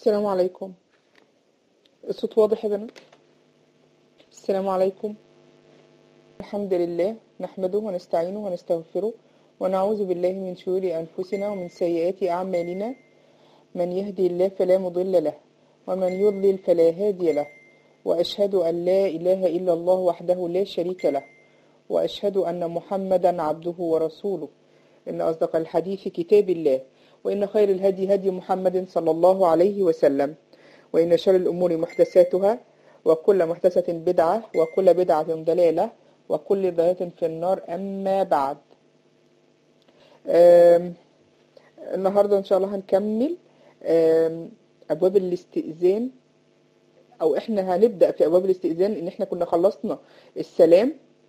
السلام عليكم الصوت واضح يا بنات السلام عليكم الحمد لله نحمده ونستعينه ونستغفره ونعوذ بالله من شرور أنفسنا ومن سيئات أعمالنا من يهدي الله فلا مضل له ومن يضلل فلا هادي له وأشهد أن لا إله إلا الله وحده لا شريك له وأشهد أن محمدا عبده ورسوله إن أصدق الحديث كتاب الله وإن خير الهدي هدي محمد صلى الله عليه وسلم وإن شر الأمور محدثاتها وكل محدثة بدعة وكل بدعة ضلالة وكل ضلالة في النار أما بعد آم، النهاردة إن شاء الله هنكمل آم، أبواب الاستئذان أو إحنا هنبدأ في أبواب الاستئذان إن إحنا كنا خلصنا السلام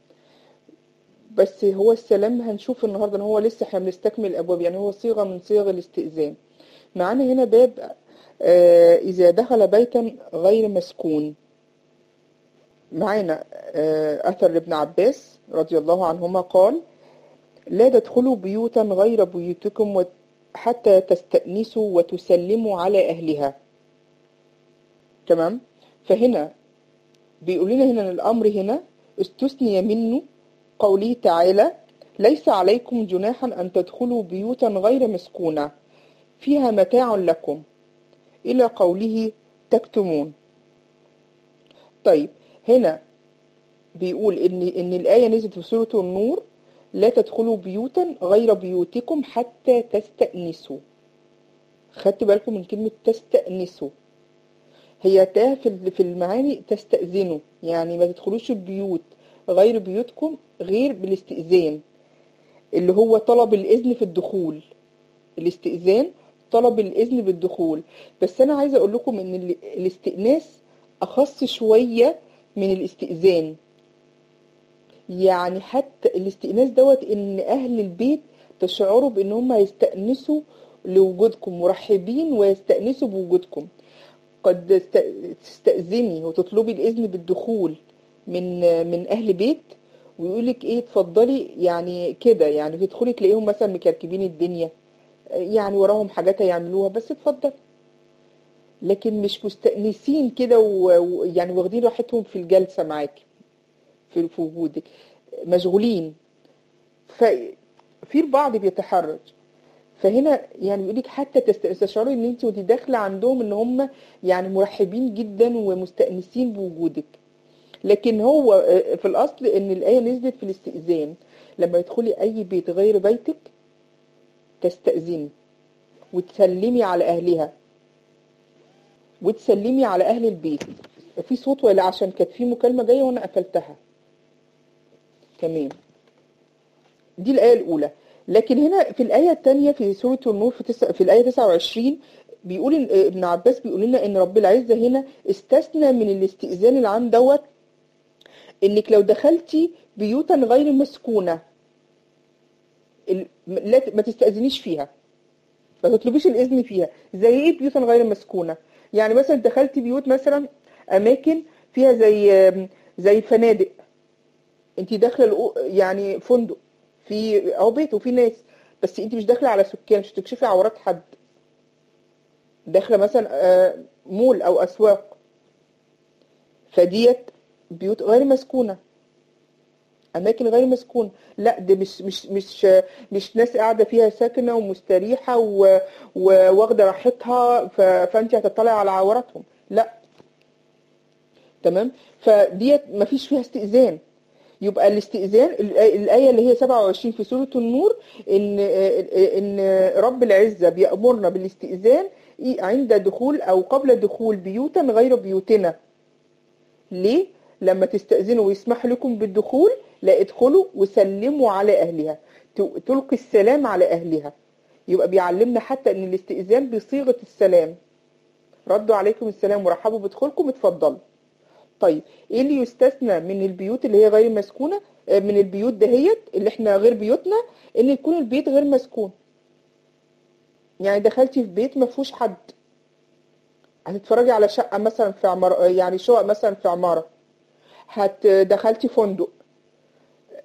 بس هو السلام هنشوف النهارده ان هو لسه احنا بنستكمل الابواب يعني هو صيغه من صيغ الاستئذان معانا هنا باب آه اذا دخل بيتا غير مسكون معانا آه اثر لابن عباس رضي الله عنهما قال لا تدخلوا بيوتا غير بيوتكم وت- حتى تستأنسوا وتسلموا على اهلها تمام فهنا بيقول لنا هنا ان الامر هنا استثني منه قوله تعالى ليس عليكم جناحا أن تدخلوا بيوتا غير مسكونة فيها متاع لكم إلى قوله تكتمون طيب هنا بيقول إن إن الآية نزلت في سورة النور لا تدخلوا بيوتا غير بيوتكم حتى تستأنسوا خدت بالكم من كلمة تستأنسوا هي تاه في ال- في المعاني تستأذنوا يعني ما تدخلوش البيوت غير بيوتكم غير بالاستئذان اللي هو طلب الإذن في الدخول الاستئذان طلب الإذن بالدخول بس أنا عايزة أقول لكم إن ال- الاستئناس أخص شوية من الاستئذان يعني حتى الاستئناس دوت إن أهل البيت تشعروا بإن هم يستأنسوا لوجودكم مرحبين ويستأنسوا بوجودكم قد است- تستأذني وتطلبي الإذن بالدخول من من أهل بيت ويقولك إيه اتفضلي يعني كده يعني تدخلي تلاقيهم مثلا مكركبين الدنيا يعني وراهم حاجات هيعملوها بس اتفضل لكن مش مستأنسين كده و- ويعني واخدين راحتهم في الجلسة معاكي في في وجودك مشغولين ففي البعض بيتحرج فهنا يعني بيقول لك حتى تست- تستشعري ان انت وانت داخله عندهم ان هم يعني مرحبين جدا ومستأنسين بوجودك لكن هو آه، في الاصل ان الايه نزلت في الاستئذان لما تدخلي اي بيت غير بيتك تستأذني وتسلمي على اهلها وتسلمي على اهل البيت في صوت ولا عشان كانت في مكالمه جايه وانا قفلتها تمام دي الآية الأولى لكن هنا في الآية الثانية في سورة النور في, تسع في الآية 29 بيقول إن- ابن عباس بيقول لنا إن رب العزة هنا استثنى من الاستئذان العام دوت إنك لو دخلتي بيوتا غير مسكونة ال- لا ت- ما تستأذنيش فيها ما تطلبيش الإذن فيها زي إيه بيوتا غير مسكونة يعني مثلا دخلتي بيوت مثلا أماكن فيها زي زي فنادق انت داخله الأو- يعني فندق في او بيت وفي ناس بس انت مش داخله على سكان مش تكشفي عورات حد داخله مثلا آه، مول او اسواق فديت بيوت غير مسكونه اماكن غير مسكونه لا ده مش مش مش مش ناس قاعده فيها ساكنه ومستريحه و- وواخده راحتها ف- فانت هتطلعي على عوراتهم لا تمام فديت مفيش فيها استئذان يبقى الاستئذان الآ- الآية اللي هي 27 في سورة النور إن إن رب العزة بيأمرنا بالاستئذان عند دخول أو قبل دخول بيوتا غير بيوتنا ليه؟ لما تستأذنوا ويسمح لكم بالدخول لا ادخلوا وسلموا على أهلها ت- تلقي السلام على أهلها يبقى بيعلمنا حتى إن الاستئذان بصيغة السلام ردوا عليكم السلام ورحبوا بدخولكم اتفضلوا طيب ايه اللي يستثنى من البيوت اللي هي غير مسكونة آه، من البيوت دهيت اللي احنا غير بيوتنا ان يكون البيت غير مسكون يعني دخلتي في بيت ما فيهوش حد هتتفرجي على شقة مثلا في عمارة يعني شقق مثلا في عمارة هت دخلتي فندق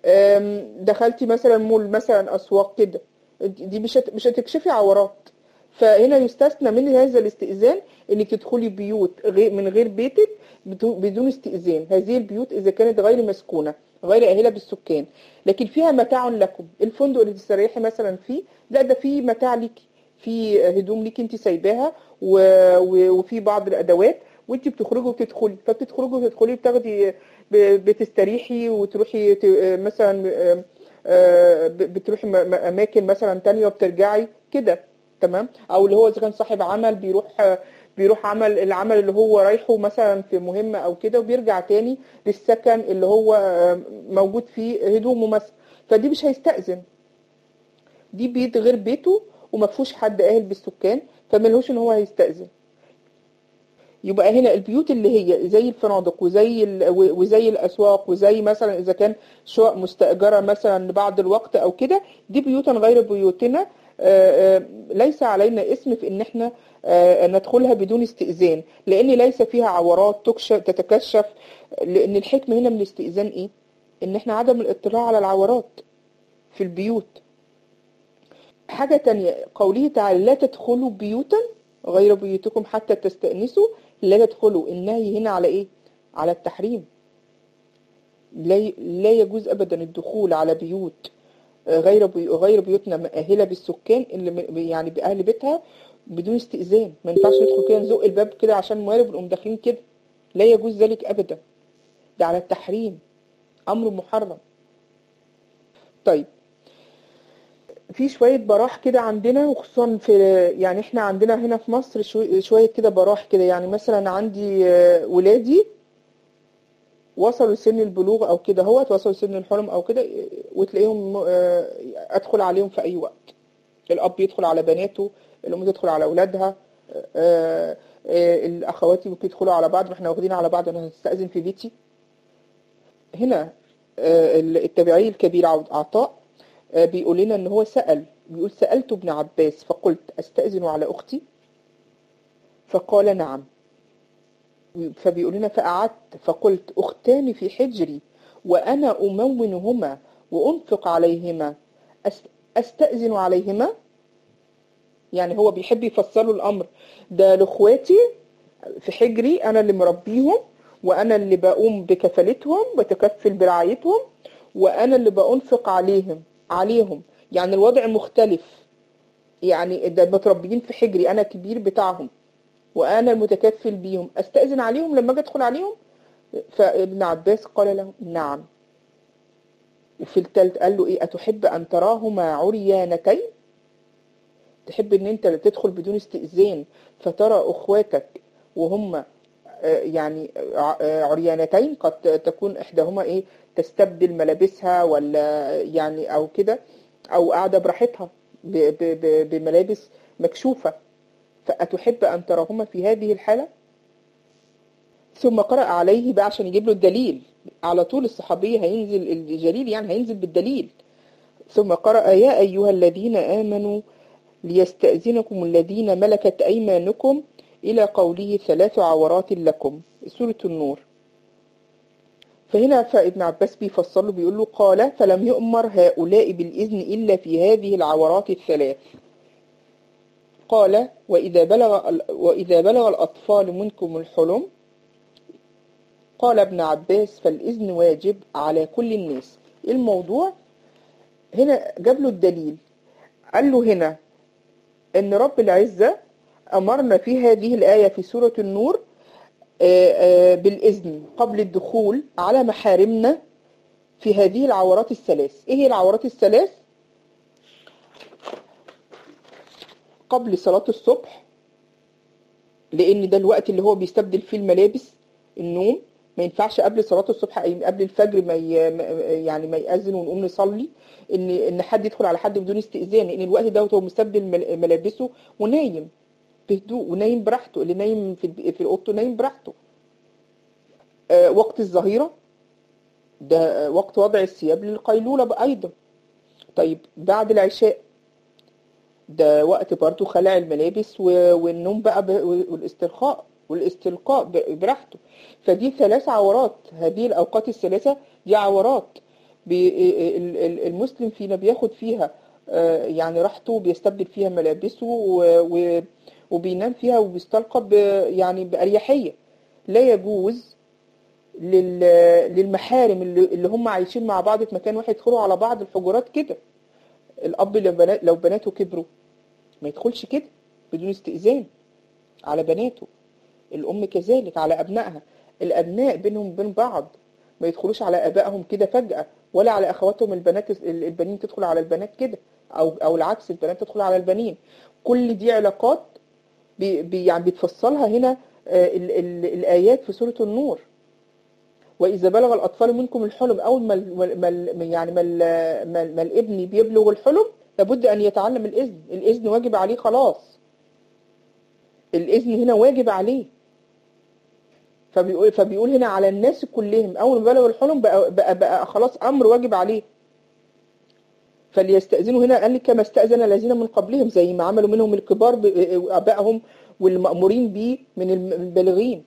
أم، دخلتي مثلا مول مثلا اسواق كده دي مش هت- مش هتكشفي عورات فهنا يستثنى من هذا الاستئذان انك تدخلي بيوت غير من غير بيتك بدون بدون استئذان هذه البيوت اذا كانت غير مسكونه غير اهله بالسكان لكن فيها متاع لكم الفندق اللي تستريحي مثلا فيه لا ده فيه متاع ليكي في هدوم ليكي انت سايباها و- و- وفي بعض الادوات وانت بتخرجي وتدخلي فبتخرجي وتدخلي بتاخدي ب- بتستريحي وتروحي ت- مثلا آه، آه، ب- بتروحي م- م- اماكن مثلا تانية وبترجعي كده تمام او اللي هو اذا كان صاحب عمل بيروح بيروح عمل العمل اللي هو رايحه مثلا في مهمة او كده وبيرجع تاني للسكن اللي هو آه، موجود فيه هدومه مثلا فدي مش هيستأذن دي بيت غير بيته وما فيهوش حد اهل بالسكان فملهوش ان هو هيستأذن يبقى هنا البيوت اللي هي زي الفنادق وزي ال- وزي الاسواق وزي مثلا اذا كان شقق مستاجره مثلا لبعض الوقت او كده دي بيوتا غير بيوتنا آه، آه، ليس علينا اسم في ان احنا آه، ندخلها بدون استئذان لان ليس فيها عورات تكشف تتكشف لان الحكمه هنا من الاستئذان ايه ان احنا عدم الاطلاع على العورات في البيوت حاجة تانية قوله تعالى لا تدخلوا بيوتا غير بيوتكم حتى تستأنسوا لا تدخلوا النهي هنا على ايه على التحريم لا ي- لا يجوز ابدا الدخول على بيوت آه، غير بي غير بيوتنا مؤهله بالسكان اللي م- يعني باهل بيتها بدون استئذان ما ينفعش ندخل كده نزق الباب كده عشان موارب ونقوم داخلين كده لا يجوز ذلك ابدا ده على التحريم امر محرم طيب في شوية براح كده عندنا وخصوصا في يعني احنا عندنا هنا في مصر شو- شوية كده براح كده يعني مثلا عندي آه، ولادي وصلوا سن البلوغ او كده هو وصلوا سن الحلم او كده آه، وتلاقيهم آه، ادخل عليهم في اي وقت الاب يدخل على بناته الام تدخل على اولادها آه، آه، الاخوات ممكن يدخلوا على بعض ما احنا واخدين على بعض انا هستأذن في بيتي هنا آه، التابعي الكبير عط- عطاء آه، بيقول لنا ان هو سأل بيقول سألت ابن عباس فقلت استأذن على اختي فقال نعم فبيقول لنا فقعدت فقلت اختان في حجري وانا امونهما وانفق عليهما أست- استأذن عليهما يعني هو بيحب يفسر له الامر ده لاخواتي في حجري انا اللي مربيهم وانا اللي بقوم بكفالتهم بتكفل برعايتهم وانا اللي بأنفق عليهم عليهم يعني الوضع مختلف يعني ده متربيين في حجري انا كبير بتاعهم وانا المتكفل بيهم استأذن عليهم لما اجي ادخل عليهم فابن عباس قال له نعم وفي التالت قال له ايه اتحب ان تراهما عريانتين تحب ان انت تدخل بدون استئذان فترى اخواتك وهم آه، يعني ع- آه، عريانتين قد تكون احداهما ايه تستبدل ملابسها ولا يعني او كده او قاعده براحتها ب- ب- ب- بملابس مكشوفه فأتحب أن تراهما في هذه الحالة ثم قرأ عليه بقى عشان يجيب له الدليل على طول الصحابي هينزل الجليل يعني هينزل بالدليل ثم قرأ يا أيها الذين آمنوا ليستأذنكم الذين ملكت أيمانكم إلى قوله ثلاث عورات لكم سورة النور فهنا فابن عباس بيفسر له بيقول له قال فلم يؤمر هؤلاء بالإذن إلا في هذه العورات الثلاث قال وإذا بلغ وإذا بلغ الأطفال منكم الحلم قال ابن عباس فالإذن واجب على كل الناس الموضوع هنا جاب له الدليل قال له هنا ان رب العزة امرنا في هذه الآية في سورة النور آه، آه، بالإذن قبل الدخول على محارمنا في هذه العورات الثلاث ايه هي العورات الثلاث قبل صلاة الصبح لان ده الوقت اللي هو بيستبدل فيه الملابس النوم ما ينفعش قبل صلاة الصبح أي قبل الفجر ما ي... ما- يعني ما يأذن ونقوم نصلي ان ان حد يدخل على حد بدون استئذان لان الوقت ده هو مستبدل مل- ملابسه ونايم بهدوء ونايم براحته اللي نايم في الب- في اوضته نايم براحته آه، وقت الظهيرة ده آه، وقت وضع الثياب للقيلولة بقى أيضا طيب بعد العشاء ده وقت برضو خلع الملابس و- والنوم بقى ب- والاسترخاء والاستلقاء ب- براحته فدي ثلاث عورات هذه الأوقات الثلاثة دي عورات بي- ال- ال- المسلم فينا بياخد فيها آه، يعني راحته بيستبدل فيها ملابسه و- و- وبينام فيها وبيستلقى ب- يعني بأريحية لا يجوز لل- للمحارم اللي اللي هم عايشين مع بعض في مكان واحد يدخلوا على بعض الحجرات كده الأب لو بنا- لو بناته كبروا ما يدخلش كده بدون استئذان على بناته الأم كذلك على أبنائها الأبناء بينهم وبين بعض ما يدخلوش على آبائهم كده فجأة ولا على أخواتهم البنات البنين تدخل على البنات كده أو أو العكس البنات تدخل على البنين كل دي علاقات بي بي يعني بتفصلها هنا آه، ال ال الآيات في سورة النور وإذا بلغ الأطفال منكم الحلم أول ما ال- ما ال- يعني ما, ال- ما, ال- ما الابن بيبلغ الحلم لابد أن يتعلم الإذن الإذن واجب عليه خلاص الإذن هنا واجب عليه فبيقول فبيقول هنا على الناس كلهم أول ما بلغ الحلم بقى, بقى, بقى خلاص أمر واجب عليه فليستأذنوا هنا قال لك كما استأذن الذين من قبلهم زي ما عملوا منهم الكبار ب- آبائهم والمأمورين به من البالغين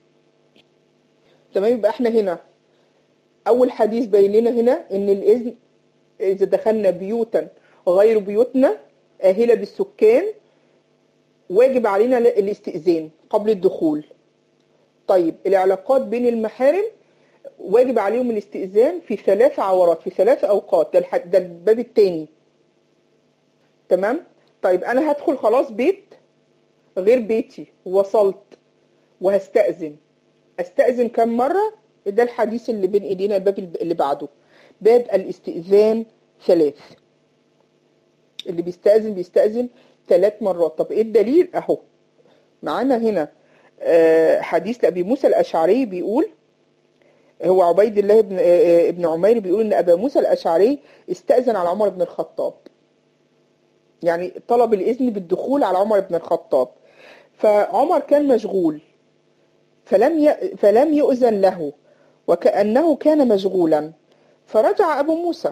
تمام يبقى احنا هنا أول حديث بين لنا هنا إن الإذن إذا دخلنا بيوتا غير بيوتنا آهلة بالسكان واجب علينا الاستئذان قبل الدخول طيب العلاقات بين المحارم واجب عليهم الاستئذان في ثلاث عورات في ثلاث أوقات ده, الح... ده الباب التاني تمام طيب أنا هدخل خلاص بيت غير بيتي وصلت وهستأذن استأذن كم مرة ده الحديث اللي بين ايدينا الباب اللي بعده باب الاستئذان ثلاث اللي بيستأذن بيستأذن ثلاث مرات طب ايه الدليل اهو معانا هنا آه، حديث لأبي موسى الأشعري بيقول هو عبيد الله بن آه، ابن عمير بيقول ان ابا موسى الأشعري استأذن على عمر بن الخطاب يعني طلب الإذن بالدخول على عمر بن الخطاب فعمر كان مشغول فلم ي... فلم يؤذن له وكأنه كان مشغولا فرجع أبو موسى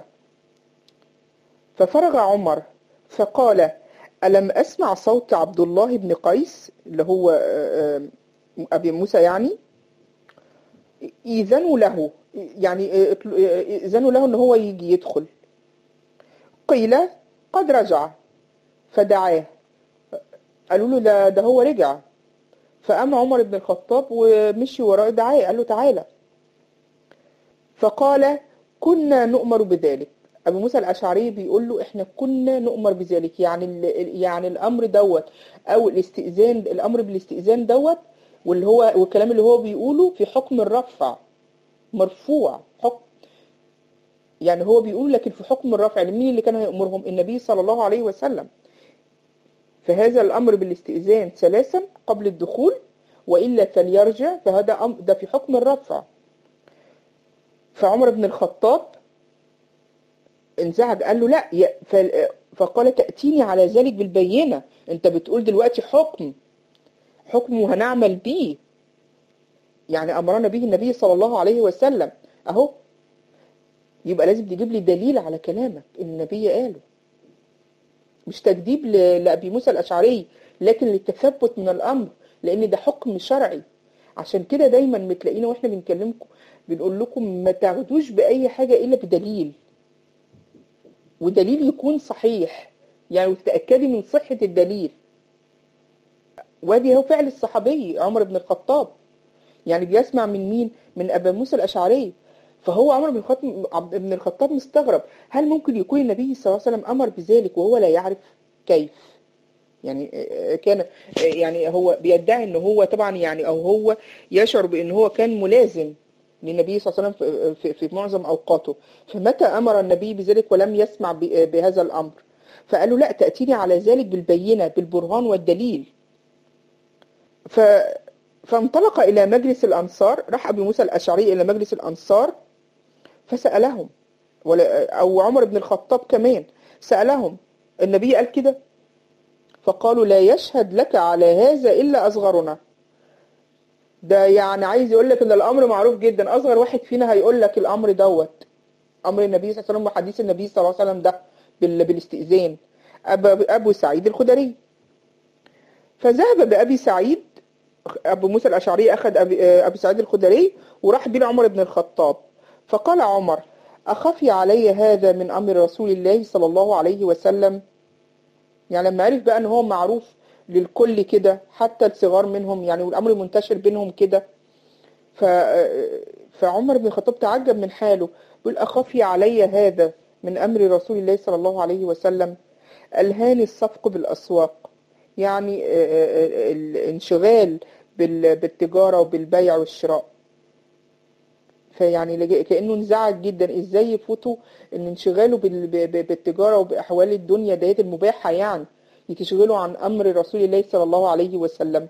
ففرغ عمر فقال ألم أسمع صوت عبد الله بن قيس اللي هو آه، آه، أبي موسى يعني إذنوا له يعني آه، إذنوا له أن هو يجي يدخل قيل قد رجع فدعاه قالوا له ده, ده هو رجع فقام عمر بن الخطاب ومشي وراه دعاه قال له تعالى فقال كنا نؤمر بذلك ابو موسى الاشعري بيقول له احنا كنا نؤمر بذلك يعني ال- يعني الامر دوت او الاستئذان الامر بالاستئذان دوت واللي هو والكلام اللي هو بيقوله في حكم الرفع مرفوع حكم يعني هو بيقول لكن في حكم الرفع يعني مين اللي كان هيأمرهم النبي صلى الله عليه وسلم فهذا الأمر بالاستئذان ثلاثا قبل الدخول وإلا فليرجع فهذا أمر ده في حكم الرفع فعمر بن الخطاب انزعج قال له لا يا- ف- فقال تأتيني على ذلك بالبينة انت بتقول دلوقتي حكم حكم وهنعمل بيه يعني أمرنا به النبي صلى الله عليه وسلم أهو يبقى لازم تجيب لي دليل على كلامك إن النبي قاله مش تكذيب ل- لأبي موسى الأشعري لكن للتثبت من الأمر لأن ده حكم شرعي عشان كده دايما بتلاقينا واحنا بنكلمكم بنقول لكم ما تاخدوش بأي حاجة إلا بدليل ودليل يكون صحيح يعني وتتأكدي من صحة الدليل وادي هو فعل الصحابي عمر بن الخطاب يعني بيسمع من مين من أبا موسى الأشعري فهو عمر بن الخطاب عبد- بن الخطاب مستغرب هل ممكن يكون النبي صلى الله عليه وسلم أمر بذلك وهو لا يعرف كيف يعني آه، كان آه، يعني هو بيدعي ان هو طبعا يعني او هو يشعر بان هو كان ملازم للنبي صلى الله عليه وسلم في, في, في معظم اوقاته فمتى امر النبي بذلك ولم يسمع ب- بهذا الامر فقال له لا تاتيني على ذلك بالبينه بالبرهان والدليل ف فانطلق الى مجلس الانصار راح ابي موسى الاشعري الى مجلس الانصار فسالهم ولا او عمر بن الخطاب كمان سالهم النبي قال كده فقالوا لا يشهد لك على هذا إلا أصغرنا ده يعني عايز يقول لك ان الامر معروف جدا اصغر واحد فينا هيقول لك الامر دوت امر النبي صلى الله عليه وسلم وحديث النبي صلى الله عليه وسلم ده بال- بالاستئذان أبا ابو سعيد الخدري فذهب بابي سعيد ابو موسى الاشعري اخذ ابي ابي سعيد الخدري وراح بيه لعمر بن الخطاب فقال عمر اخفي علي هذا من امر رسول الله صلى الله عليه وسلم يعني لما عرف بقى ان هو معروف للكل كده حتى الصغار منهم يعني والامر منتشر بينهم كده ف فعمر بن الخطاب تعجب من حاله بيقول اخفي علي هذا من امر رسول الله صلى الله عليه وسلم الهاني الصفق بالاسواق يعني الانشغال بالتجاره وبالبيع والشراء فيعني كانه انزعج جدا ازاي يفوتوا ان انشغاله بالتجاره وباحوال الدنيا ديت المباحه يعني يتشغلوا عن امر رسول الله صلى الله عليه وسلم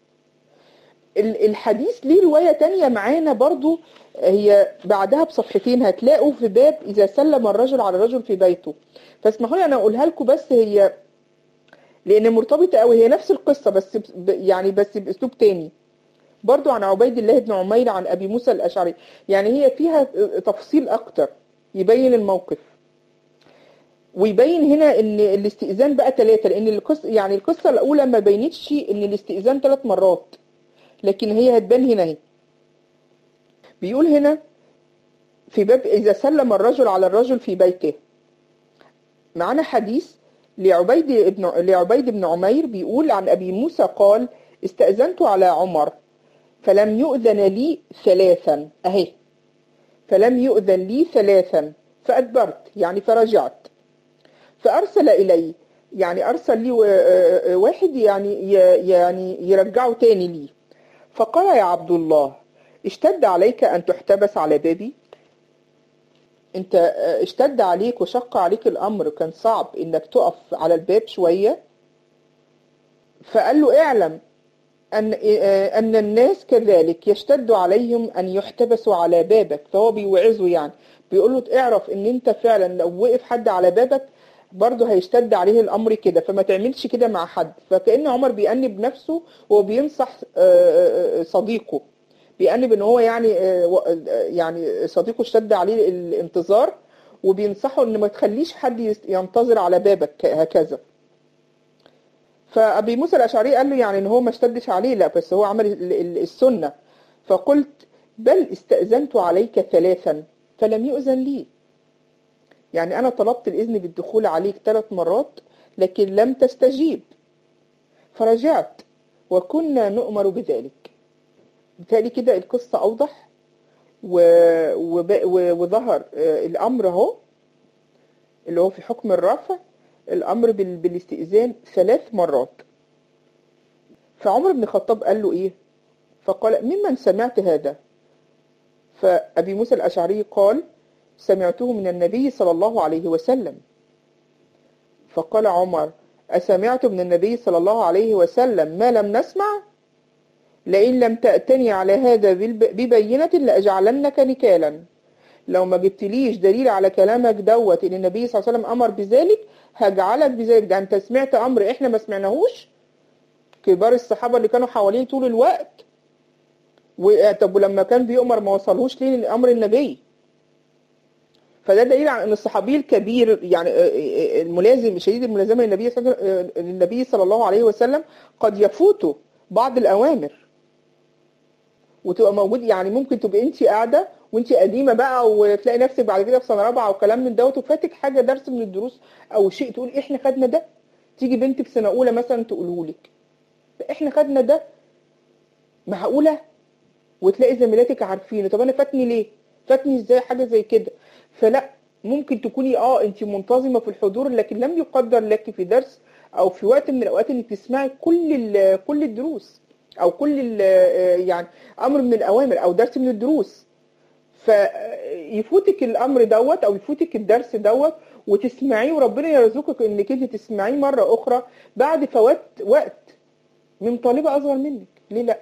الحديث ليه روايه تانية معانا برضو هي بعدها بصفحتين هتلاقوا في باب اذا سلم الرجل على الرجل في بيته فاسمحوا لي انا اقولها لكم بس هي لان مرتبطه قوي هي نفس القصه بس يعني بس باسلوب تاني برضو عن عبيد الله بن عمير عن ابي موسى الاشعري يعني هي فيها تفصيل اكتر يبين الموقف ويبين هنا ان الاستئذان بقى ثلاثة لان القصة يعني القصة الاولى ما بينتش ان الاستئذان ثلاث مرات لكن هي هتبان هنا اهي بيقول هنا في باب اذا سلم الرجل على الرجل في بيته معنا حديث لعبيد بن لعبيد بن عمير بيقول عن ابي موسى قال استأذنت على عمر فلم يؤذن لي ثلاثا اهي فلم يؤذن لي ثلاثا فأدبرت يعني فرجعت فأرسل إلي يعني أرسل لي واحد يعني يعني يرجعه تاني لي فقال يا عبد الله اشتد عليك أن تحتبس على بابي انت اشتد عليك وشق عليك الأمر كان صعب انك تقف على الباب شوية فقال له اعلم أن, أن الناس كذلك يشتد عليهم أن يحتبسوا على بابك فهو بيوعظه يعني بيقول له اعرف ان انت فعلا لو وقف حد على بابك برضه هيشتد عليه الامر كده فما تعملش كده مع حد فكأن عمر بيأنب نفسه وبينصح صديقه بيأنب ان هو يعني يعني صديقه اشتد عليه الانتظار وبينصحه ان ما تخليش حد ينتظر على بابك هكذا فأبي موسى الأشعري قال له يعني ان هو ما اشتدش عليه لا بس هو عمل السنة فقلت بل استأذنت عليك ثلاثا فلم يؤذن لي يعني أنا طلبت الإذن بالدخول عليك ثلاث مرات لكن لم تستجيب فرجعت وكنا نؤمر بذلك بالتالي كده القصة أوضح و... وب... و... وظهر الأمر اهو اللي هو في حكم الرفع الأمر بال... بالاستئذان ثلاث مرات فعمر بن الخطاب قال له إيه فقال ممن سمعت هذا فأبي موسى الأشعري قال سمعته من النبي صلى الله عليه وسلم فقال عمر أسمعت من النبي صلى الله عليه وسلم ما لم نسمع لئن لم تأتني على هذا ببينة لأجعلنك نكالا لو ما جبتليش دليل على كلامك دوت ان النبي صلى الله عليه وسلم امر بذلك هجعلك بذلك ده انت سمعت امر احنا ما سمعناهوش كبار الصحابه اللي كانوا حوالين طول الوقت طب ولما كان بيؤمر ما وصلهوش ليه امر النبي فده دليل على ان الصحابي الكبير يعني الملازم شديد الملازمه للنبي للنبي صلى الله عليه وسلم قد يفوته بعض الاوامر وتبقى موجود يعني ممكن تبقى انت قاعده وانت قديمه بقى وتلاقي نفسك بعد كده في سنه رابعه وكلام من دوت وفاتك حاجه درس من الدروس او شيء تقول احنا خدنا ده تيجي بنت في سنه اولى مثلا تقوله لك احنا خدنا ده معقوله وتلاقي زميلاتك عارفينه طب انا فاتني ليه فاتني ازاي حاجه زي كده فلا ممكن تكوني اه انت منتظمه في الحضور لكن لم يقدر لك في درس او في وقت من الاوقات انك تسمعي كل كل الدروس او كل يعني امر من الاوامر او درس من الدروس فيفوتك الامر دوت او يفوتك الدرس دوت وتسمعيه وربنا يرزقك انك انت تسمعيه مره اخرى بعد فوات وقت من طالبه اصغر منك ليه لا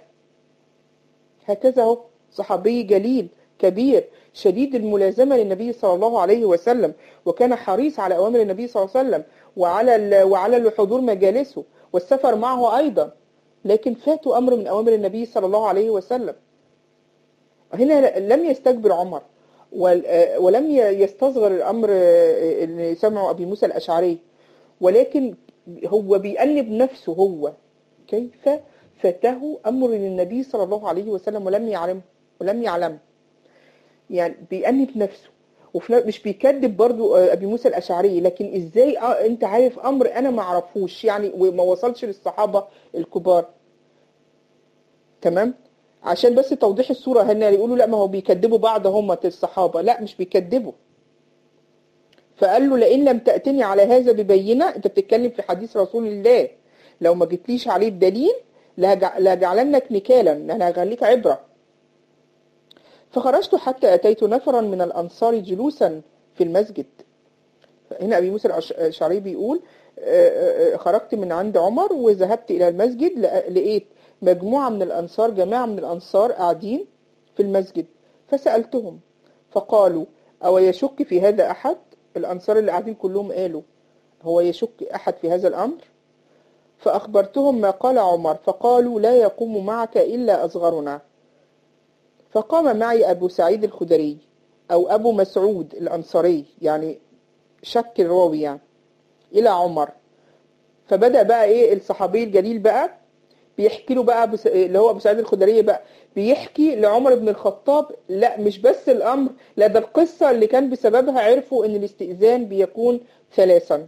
هكذا اهو صحابي جليل كبير شديد الملازمة للنبي صلى الله عليه وسلم وكان حريص على أوامر النبي صلى الله عليه وسلم وعلى وعلى حضور مجالسه والسفر معه أيضا لكن فاتوا أمر من أوامر النبي صلى الله عليه وسلم هنا لم يستكبر عمر ولم يستصغر الأمر اللي سمعه أبي موسى الأشعري ولكن هو بيأنب نفسه هو كيف فاته أمر للنبي صلى الله عليه وسلم ولم يعلم ولم يعلم يعني بيأنب نفسه وفي ن- مش بيكذب برضو آه، ابي موسى الاشعري لكن ازاي آه، انت عارف امر انا ما اعرفوش يعني وما وصلش للصحابه الكبار تمام عشان بس توضيح الصوره هنا يقولوا لا ما هو بيكذبوا بعض هم الصحابه لا مش بيكذبوا فقال له لئن لم تأتني على هذا ببينة انت بتتكلم في حديث رسول الله لو ما جبتليش عليه بدليل لهجع- لهجعلنك نكالا انا هخليك عبرة فخرجت حتى أتيت نفرا من الأنصار جلوسا في المسجد هنا أبي موسى الأش- الأشعري بيقول آه، آه، خرجت من عند عمر وذهبت إلى المسجد لق- لقيت مجموعة من الأنصار جماعة من الأنصار قاعدين في المسجد فسألتهم فقالوا أو يشك في هذا أحد الأنصار اللي قاعدين كلهم قالوا هو يشك أحد في هذا الأمر فأخبرتهم ما قال عمر فقالوا لا يقوم معك إلا أصغرنا فقام معي أبو سعيد الخدري أو أبو مسعود الأنصاري يعني شك الراوي يعني إلى عمر فبدأ بقى إيه الصحابي الجليل بقى بيحكي له بقى بس... اللي هو أبو سعيد الخدري بقى بيحكي لعمر بن الخطاب لا مش بس الأمر لا ده القصة اللي كان بسببها عرفوا إن الاستئذان بيكون ثلاثا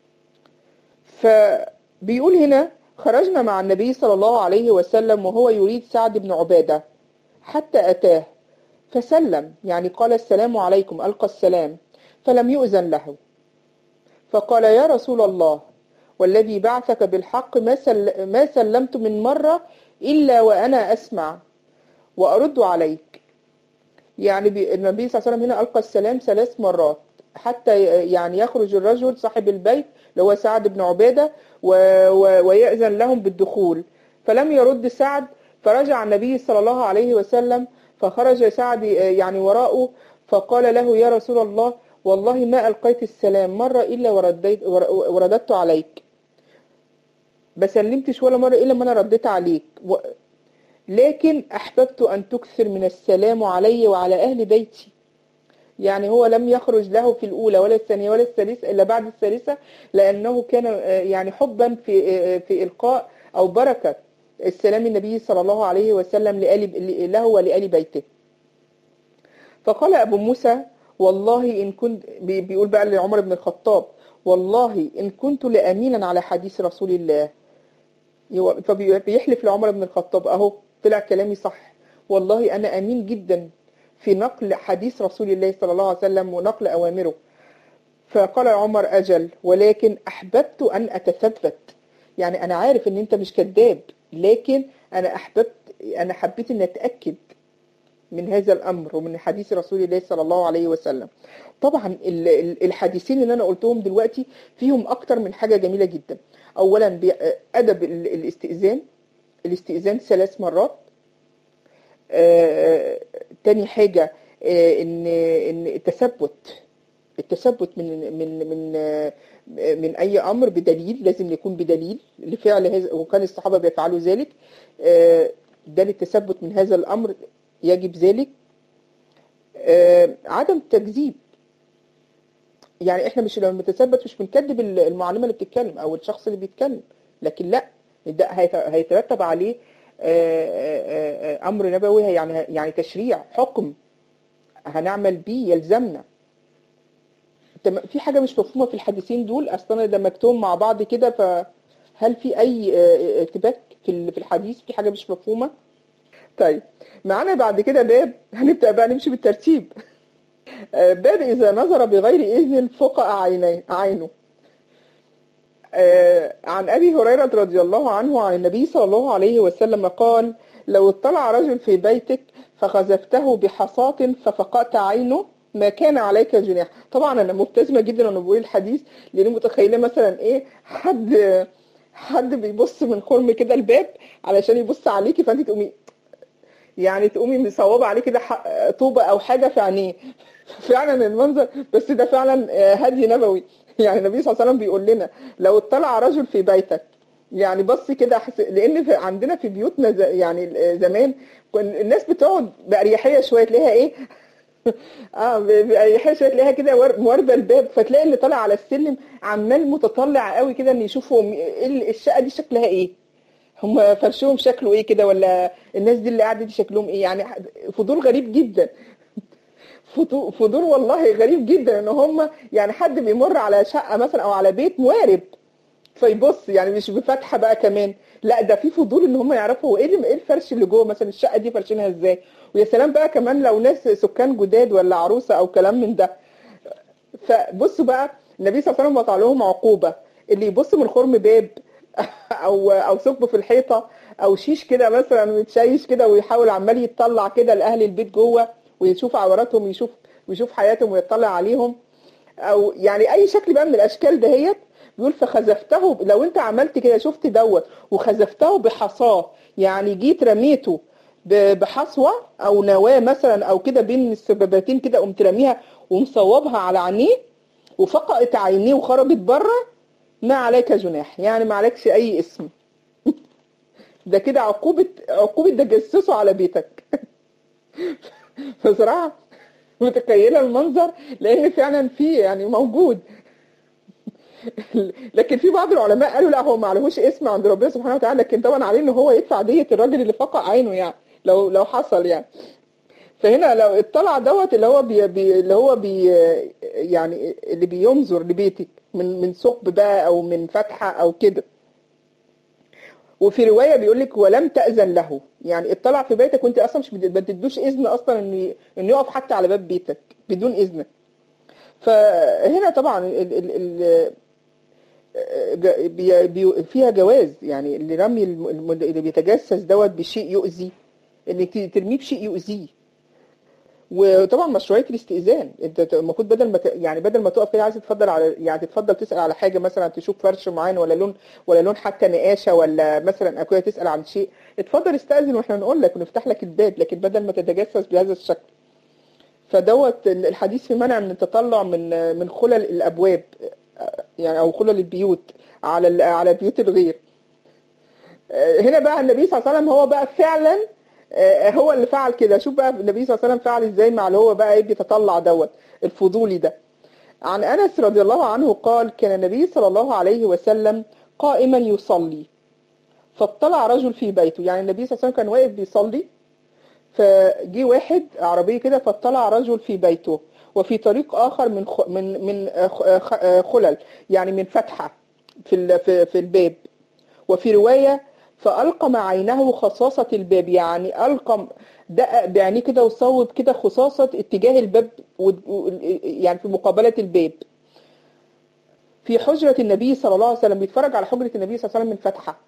فبيقول هنا خرجنا مع النبي صلى الله عليه وسلم وهو يريد سعد بن عبادة حتى أتاه فسلم يعني قال السلام عليكم ألقى السلام فلم يؤذن له فقال يا رسول الله والذي بعثك بالحق ما, سل ما سلمت من مرة إلا وأنا أسمع وأرد عليك يعني بي- النبي صلى الله عليه وسلم هنا ألقى السلام ثلاث مرات حتى ي- يعني يخرج الرجل صاحب البيت اللي هو سعد بن عبادة و... و... ويأذن لهم بالدخول فلم يرد سعد فرجع النبي صلى الله عليه وسلم فخرج سعد يعني وراءه فقال له يا رسول الله والله ما ألقيت السلام مرة إلا ورديت ور- ورددت عليك بسلمتش ولا مرة إلا ما أنا رديت عليك و... لكن أحببت أن تكثر من السلام علي وعلى أهل بيتي يعني هو لم يخرج له في الأولى ولا الثانية ولا الثالثة إلا بعد الثالثة لأنه كان آه، يعني حبا في آه، في إلقاء أو بركة السلام النبي صلى الله عليه وسلم لآل له ولآل بيته فقال أبو موسى والله إن كنت بي- بيقول بقى لعمر بن الخطاب والله إن كنت لأمينا على حديث رسول الله يو- فبيحلف لعمر بن الخطاب أهو طلع كلامي صح والله أنا أمين جدا في نقل حديث رسول الله صلى الله عليه وسلم ونقل أوامره فقال عمر أجل ولكن أحببت أن أتثبت يعني أنا عارف أن أنت مش كذاب لكن أنا أحببت أنا حبيت أن أتأكد من هذا الأمر ومن حديث رسول الله صلى الله عليه وسلم طبعا ال- ال- الحديثين اللي أنا قلتهم دلوقتي فيهم أكتر من حاجة جميلة جدا أولا بي- أدب ال- الاستئذان الاستئذان ثلاث مرات آه، تاني حاجة آه، إن إن التثبت التثبت من من من آه، من أي أمر بدليل لازم يكون بدليل لفعل هذا وكان الصحابة بيفعلوا ذلك آه، ده للتثبت من هذا الأمر يجب ذلك آه، عدم التكذيب يعني احنا مش لما بنتثبت مش بنكذب المعلمة اللي بتتكلم او الشخص اللي بيتكلم لكن لا ده هيت- هيترتب عليه آه، آه، آه، امر نبوي يعني يعني تشريع حكم هنعمل بيه يلزمنا تم- في حاجة مش مفهومة في الحديثين دول اصلا انا دمجتهم مع بعض كده فهل في اي آه، ارتباك في ال- في الحديث في حاجة مش مفهومة طيب معانا بعد كده باب هنبدأ بقى نمشي بالترتيب آه، باب إذا نظر بغير إذن فقع عينيه عينه آه، عن أبي هريرة رضي الله عنه عن النبي صلى الله عليه وسلم قال لو اطلع رجل في بيتك فخزفته بحصاة ففقأت عينه ما كان عليك جناح طبعا أنا مبتسمة جدا وأنا بقول الحديث لأني متخيلة مثلا إيه حد حد بيبص من خرم كده الباب علشان يبص عليكي فأنت تقومي يعني تقومي مصوبة عليه كده ح- طوبة أو حاجة في عينيه فعلا المنظر بس ده فعلا آه، هدي نبوي يعني النبي صلى الله عليه وسلم بيقول لنا لو اطلع رجل في بيتك يعني بص كده حس... لان في عندنا في بيوتنا ز... يعني آه، زمان كن الناس بتقعد بأريحية شوية تلاقيها ايه اه ب- بأريحية شوية تلاقيها كده ور- مواربة الباب فتلاقي اللي طالع على السلم عمال متطلع قوي كده ان يشوفوا م- إيه ال- الشقة دي شكلها ايه هم فرشهم شكله ايه كده ولا الناس دي اللي قاعدة دي شكلهم ايه يعني فضول غريب جدا فضول فضول والله غريب جدا ان هم يعني حد بيمر على شقه مثلا او على بيت موارب فيبص يعني مش بفتحه بقى كمان لا ده في فضول ان هم يعرفوا هو ايه اللي- ايه الفرش اللي جوه مثلا الشقه دي فرشينها ازاي ويا سلام بقى كمان لو ناس سكان جداد ولا عروسه او كلام من ده فبصوا بقى النبي صلى الله عليه وسلم وضع لهم عقوبه اللي يبص من خرم باب او او ثقب في الحيطه او شيش كده مثلا متشيش كده ويحاول عمال يتطلع كده لاهل البيت جوه ويشوف عوراتهم يشوف ويشوف حياتهم ويطلع عليهم او يعني اي شكل بقى من الاشكال دهيت بيقول فخزفته لو انت عملت كده شفت دوت وخزفته بحصاه يعني جيت رميته ب- بحصوه او نواه مثلا او كده بين السبابتين كده قمت راميها ومصوبها على عينيه وفقأت عينيه وخرجت بره ما عليك جناح يعني ما عليكش اي اسم ده كده عقوبة عقوبة تجسسه على بيتك بصراحة متخيلة المنظر لأن فعلا في يعني موجود لكن في بعض العلماء قالوا لا هو ما عليهوش اسم عند ربنا سبحانه وتعالى لكن طبعا عليه ان هو يدفع دية الراجل اللي فقع عينه يعني لو لو حصل يعني فهنا لو اطلع دوت اللي هو بي بي اللي هو بي يعني اللي بينظر لبيتك من من ثقب بقى او من فتحه او كده وفي روايه بيقول لك ولم تاذن له يعني اطلع في بيتك وانت اصلا مش بت- ما تدوش اذن اصلا ان انه يقف حتى على باب بيتك بدون اذنك فهنا طبعا ال ال ال ج- بي- بي- فيها جواز يعني اللي رمي الم- الم- اللي بيتجسس دوت بشيء يؤذي انك ت- ترميه بشيء يؤذيه وطبعا مشروعيه الاستئذان انت ت- المفروض بدل ما ت- يعني بدل ما تقف كده عايز تتفضل على يعني تتفضل تسال على حاجه مثلا تشوف فرش معين ولا لون ولا لون حتى نقاشه ولا مثلا اكويه تسال عن شيء اتفضل استاذن واحنا نقول لك ونفتح لك الباب لكن بدل ما تتجسس بهذا الشكل فدوت الحديث في منع من التطلع من من خلل الابواب يعني او خلل البيوت على ال- على بيوت الغير هنا بقى النبي صلى الله عليه وسلم هو بقى فعلا آه، هو اللي فعل كده شوف بقى النبي صلى الله عليه وسلم فعل ازاي مع اللي هو بقى ايه بيتطلع دوت الفضولي ده عن انس رضي الله عنه قال كان النبي صلى الله عليه وسلم قائما يصلي فاطلع رجل في بيته يعني النبي صلى الله عليه وسلم كان واقف بيصلي فجي واحد عربي كده فاطلع رجل في بيته وفي طريق اخر من خ... من من آه، خ- آه، خ- آه، خلل يعني من فتحه في ال... في في الباب وفي روايه فالقم عينه خصاصه الباب يعني القم دقق بعينيه كده وصوب كده خصاصه اتجاه الباب و... و... يعني في مقابله الباب في حجره النبي صلى الله عليه وسلم بيتفرج على حجره النبي صلى الله عليه وسلم من فتحه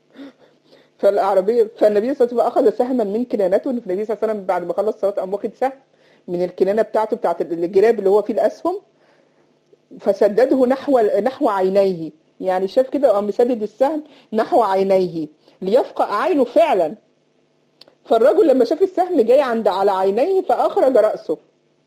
فالعربية فالنبي صلى الله عليه وسلم أخذ سهما من كنانته إن النبي صلى الله عليه وسلم بعد ما خلص صلاة قام واخد سهم من الكنانة بتاعته بتاعت الجراب اللي هو فيه الأسهم فسدده نحو نحو عينيه يعني شاف كده وقام مسدد السهم نحو عينيه ليفقأ عينه فعلا فالرجل لما شاف السهم جاي عند على عينيه فأخرج رأسه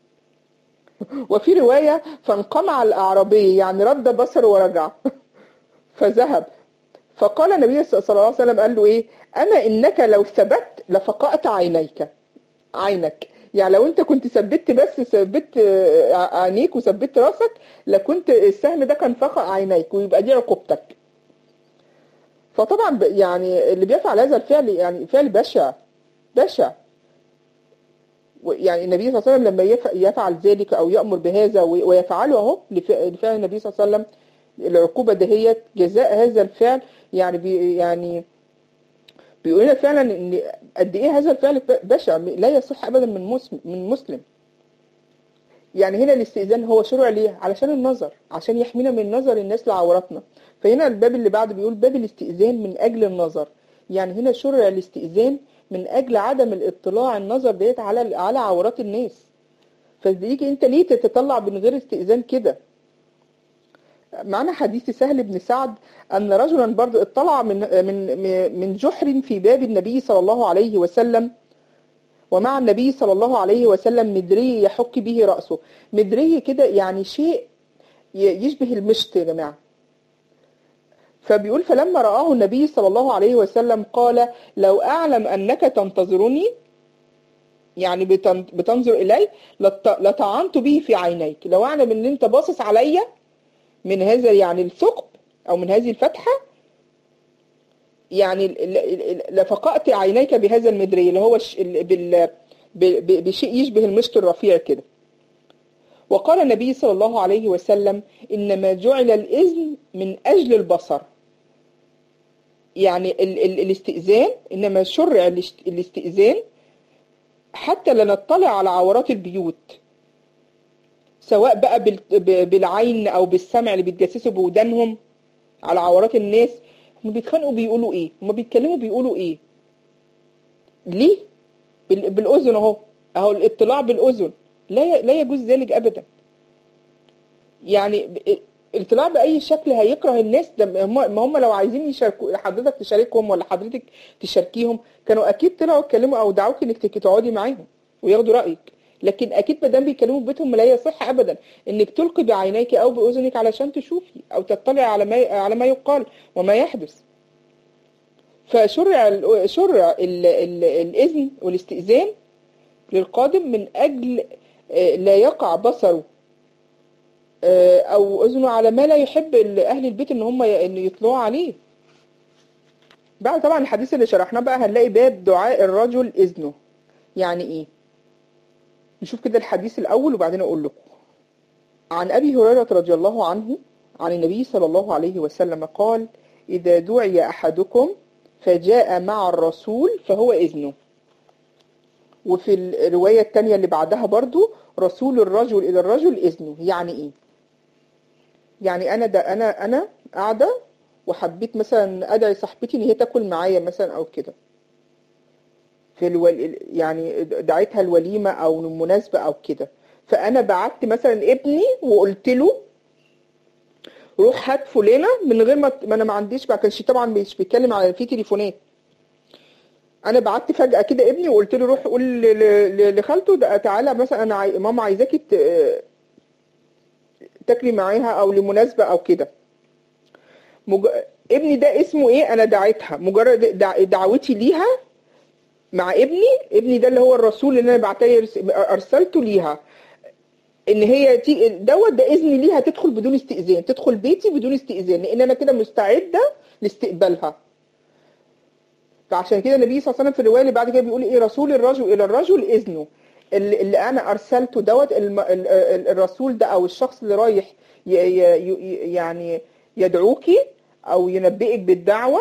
وفي رواية فانقمع الأعرابي يعني رد بصره ورجع فذهب فقال النبي صلى الله عليه وسلم قال له ايه اما انك لو ثبت لفقأت عينيك عينك يعني لو انت كنت ثبت بس ثبت آه، عينيك وثبت راسك لكنت السهم ده كان فقأ عينيك ويبقى دي عقوبتك فطبعا ب- يعني اللي بيفعل هذا الفعل يعني فعل بشع بشع و- يعني النبي صلى الله عليه وسلم لما يف- يفعل ذلك او يأمر بهذا وي- ويفعله اهو لف- لفعل النبي صلى الله عليه وسلم العقوبة دهيت جزاء هذا الفعل يعني بي يعني بيقول لنا فعلا ان قد ايه هذا الفعل بشع لا يصح ابدا من مسلم من مسلم يعني هنا الاستئذان هو شرع ليه علشان النظر عشان يحمينا من نظر الناس لعوراتنا فهنا الباب اللي بعده بيقول باب الاستئذان من اجل النظر يعني هنا شرع الاستئذان من اجل عدم الاطلاع النظر ديت على على عورات الناس فيجي انت ليه تتطلع من غير استئذان كده معنا حديث سهل بن سعد أن رجلا برضو اطلع من من من جحر في باب النبي صلى الله عليه وسلم ومع النبي صلى الله عليه وسلم مدري يحك به رأسه مدري كده يعني شيء ي- يشبه المشط يا جماعة فبيقول فلما رآه النبي صلى الله عليه وسلم قال لو أعلم أنك تنتظرني يعني بتن- بتنظر إلي لط- لطعنت به في عينيك لو أعلم أن أنت باصص عليا من هذا يعني الثقب او من هذه الفتحه يعني ل- ل- ل- لفقأت عينيك بهذا المدري اللي هو الش- ال- بال ب- ب- بشيء يشبه المشط الرفيع كده وقال النبي صلى الله عليه وسلم إنما جعل الإذن من أجل البصر يعني ال ال الاستئذان إنما شرع الاست- الاستئذان حتى لا نطلع على عورات البيوت سواء بقى بال- ب- بالعين أو بالسمع اللي بيتجسسوا بودانهم على عورات الناس هم بيتخانقوا بيقولوا إيه هم بيتكلموا بيقولوا إيه ليه بال- بالأذن أهو أهو الاطلاع بالأذن لا ي- لا يجوز ذلك أبدا يعني ب- الاطلاع بأي شكل هيكره الناس ده ما هم ما هم لو عايزين يشاركوا حضرتك تشاركهم ولا حضرتك تشاركيهم كانوا أكيد طلعوا اتكلموا أو دعوك إنك تك- تقعدي معاهم وياخدوا رأيك لكن أكيد ما دام بيتكلموا في بيتهم لا يصح أبدا إنك تلقي بعينيك أو بأذنك علشان تشوفي أو تطلعي على ما على ما يقال وما يحدث فشرع ال- شرع ال- ال- الإذن والاستئذان للقادم من أجل آه، لا يقع بصره آه، أو أذنه على ما لا يحب ال- أهل البيت إن هم ي- إن يطلعوا عليه بعد طبعا الحديث اللي شرحناه بقى هنلاقي باب دعاء الرجل إذنه يعني إيه نشوف كده الحديث الأول وبعدين أقول لكم عن أبي هريرة رضي الله عنه عن النبي صلى الله عليه وسلم قال إذا دعي أحدكم فجاء مع الرسول فهو إذنه وفي الرواية التانية اللي بعدها برضو رسول الرجل إلى الرجل إذنه يعني إيه يعني أنا ده أنا أنا قاعدة وحبيت مثلا أدعي صاحبتي إن هي تاكل معايا مثلا أو كده في الول... يعني دعيتها الوليمة أو المناسبة أو كده فأنا بعت مثلا ابني وقلت له روح هات فلانة من غير ما ما أنا ما عنديش ما كانش طبعا مش بيتكلم على في تليفونات انا بعت فجأة كده ابني وقلت له روح قول ل- ل- لخالته ده تعالى مثلا انا عاي... ماما عايزاكي ت... تاكلي معاها او لمناسبة او كده مج... ابني ده اسمه ايه انا دعيتها مجرد دع... دعوتي ليها مع ابني ابني ده اللي هو الرسول اللي انا بعتيه ارسلته ليها ان هي تي... دوت ده اذن ليها تدخل بدون استئذان تدخل بيتي بدون استئذان لان انا كده مستعدة لاستقبالها فعشان كده النبي صلى الله عليه وسلم في الروايه اللي بعد كده بيقول ايه رسول الرجل الى الرجل اذنه اللي اللي انا ارسلته دوت الم- ال- ال- الرسول ده او الشخص اللي رايح ي- ي- ي- يعني يدعوكي او ينبئك بالدعوه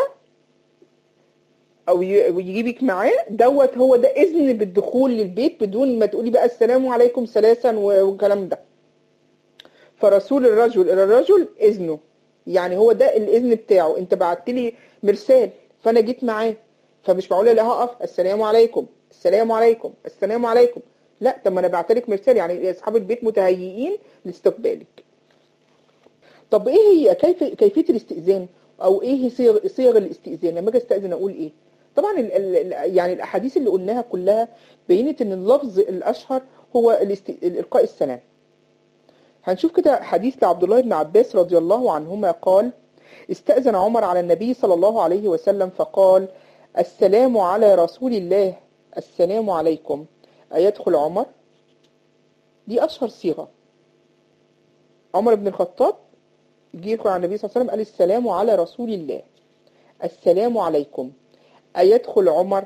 او ي- ويجيبك معاه دوت هو ده اذن بالدخول للبيت بدون ما تقولي بقى السلام عليكم ثلاثا و- والكلام ده فرسول الرجل الى الرجل اذنه يعني هو ده الاذن بتاعه انت بعت لي مرسال فانا جيت معاه فمش معقوله لا هقف السلام عليكم السلام عليكم السلام عليكم لا طب ما انا بعت لك مرسال يعني اصحاب البيت متهيئين لاستقبالك طب ايه هي كيف كيفيه الاستئذان او ايه هي صيغ صيغ الاستئذان لما اجي استاذن اقول ايه طبعا ال ال يعني الاحاديث اللي قلناها كلها بينت ان اللفظ الاشهر هو الاست... القاء السلام هنشوف كده حديث لعبد الله بن عباس رضي الله عنهما قال استأذن عمر على النبي صلى الله عليه وسلم فقال السلام على رسول الله السلام عليكم أيدخل عمر دي أشهر صيغة عمر بن الخطاب جه يدخل على النبي صلى الله عليه وسلم قال السلام على رسول الله السلام عليكم أيدخل عمر